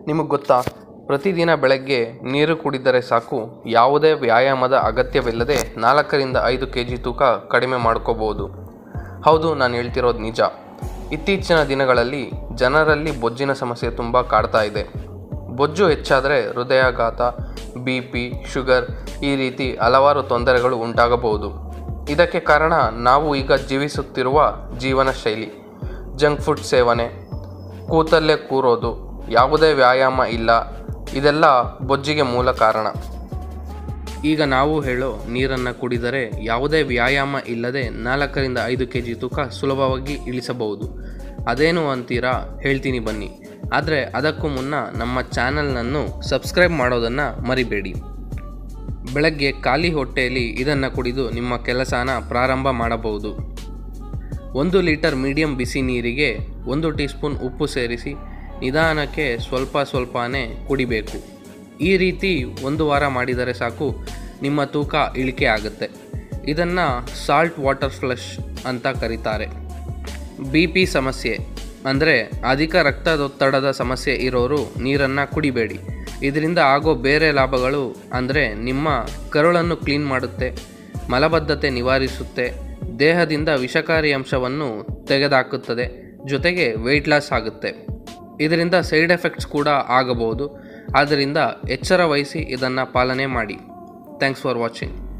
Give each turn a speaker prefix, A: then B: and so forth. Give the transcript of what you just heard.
A: ನಿಮಗೆ ಗೊತ್ತಾ ಪ್ರತಿದಿನ ಬೆಳಗ್ಗೆ ನೀರು ಕುಡಿದರೆ ಸಾಕು ಯಾವುದೇ ವ್ಯಾಯಾಮದ ಅಗತ್ಯವಿಲ್ಲದೆ ನಾಲ್ಕರಿಂದ ಐದು ಕೆ ಜಿ ತೂಕ ಕಡಿಮೆ ಮಾಡ್ಕೋಬೋದು ಹೌದು ನಾನು ಹೇಳ್ತಿರೋದು ನಿಜ ಇತ್ತೀಚಿನ ದಿನಗಳಲ್ಲಿ ಜನರಲ್ಲಿ ಬೊಜ್ಜಿನ ಸಮಸ್ಯೆ ತುಂಬ ಕಾಡ್ತಾ ಇದೆ ಬೊಜ್ಜು ಹೆಚ್ಚಾದರೆ ಹೃದಯಾಘಾತ ಬಿ ಪಿ ಶುಗರ್ ಈ ರೀತಿ ಹಲವಾರು ತೊಂದರೆಗಳು ಉಂಟಾಗಬಹುದು ಇದಕ್ಕೆ ಕಾರಣ ನಾವು ಈಗ ಜೀವಿಸುತ್ತಿರುವ ಜೀವನ ಶೈಲಿ ಜಂಕ್ ಫುಡ್ ಸೇವನೆ ಕೂತಲ್ಲೇ ಕೂರೋದು ಯಾವುದೇ ವ್ಯಾಯಾಮ ಇಲ್ಲ ಇದೆಲ್ಲ ಬೊಜ್ಜಿಗೆ ಮೂಲ ಕಾರಣ ಈಗ ನಾವು ಹೇಳೋ ನೀರನ್ನು ಕುಡಿದರೆ ಯಾವುದೇ ವ್ಯಾಯಾಮ ಇಲ್ಲದೆ ನಾಲ್ಕರಿಂದ ಐದು ಕೆ ಜಿ ತೂಕ ಸುಲಭವಾಗಿ ಇಳಿಸಬಹುದು ಅದೇನು ಅಂತೀರಾ ಹೇಳ್ತೀನಿ ಬನ್ನಿ ಆದರೆ ಅದಕ್ಕೂ ಮುನ್ನ ನಮ್ಮ ಚಾನಲ್ನನ್ನು ಸಬ್ಸ್ಕ್ರೈಬ್ ಮಾಡೋದನ್ನು ಮರಿಬೇಡಿ ಬೆಳಗ್ಗೆ ಖಾಲಿ ಹೊಟ್ಟೆಯಲ್ಲಿ ಇದನ್ನು ಕುಡಿದು ನಿಮ್ಮ ಕೆಲಸನ ಪ್ರಾರಂಭ ಮಾಡಬಹುದು ಒಂದು ಲೀಟರ್ ಮೀಡಿಯಂ ಬಿಸಿ ನೀರಿಗೆ ಒಂದು ಟೀ ಸ್ಪೂನ್ ಉಪ್ಪು ಸೇರಿಸಿ ನಿಧಾನಕ್ಕೆ ಸ್ವಲ್ಪ ಸ್ವಲ್ಪನೇ ಕುಡಿಬೇಕು ಈ ರೀತಿ ಒಂದು ವಾರ ಮಾಡಿದರೆ ಸಾಕು ನಿಮ್ಮ ತೂಕ ಇಳಿಕೆ ಆಗುತ್ತೆ ಇದನ್ನು ಸಾಲ್ಟ್ ವಾಟರ್ ಫ್ಲಶ್ ಅಂತ ಕರೀತಾರೆ ಬಿ ಪಿ ಸಮಸ್ಯೆ ಅಂದರೆ ಅಧಿಕ ರಕ್ತದೊತ್ತಡದ ಸಮಸ್ಯೆ ಇರೋರು ನೀರನ್ನು ಕುಡಿಬೇಡಿ ಇದರಿಂದ ಆಗೋ ಬೇರೆ ಲಾಭಗಳು ಅಂದರೆ ನಿಮ್ಮ ಕರುಳನ್ನು ಕ್ಲೀನ್ ಮಾಡುತ್ತೆ ಮಲಬದ್ಧತೆ ನಿವಾರಿಸುತ್ತೆ ದೇಹದಿಂದ ವಿಷಕಾರಿ ಅಂಶವನ್ನು ತೆಗೆದುಹಾಕುತ್ತದೆ ಜೊತೆಗೆ ವೆಯ್ಟ್ ಲಾಸ್ ಆಗುತ್ತೆ ಇದರಿಂದ ಸೈಡ್ ಎಫೆಕ್ಟ್ಸ್ ಕೂಡ ಆಗಬಹುದು ಆದ್ದರಿಂದ ಎಚ್ಚರ ವಹಿಸಿ ಇದನ್ನು ಪಾಲನೆ ಮಾಡಿ ಥ್ಯಾಂಕ್ಸ್ ಫಾರ್ ವಾಚಿಂಗ್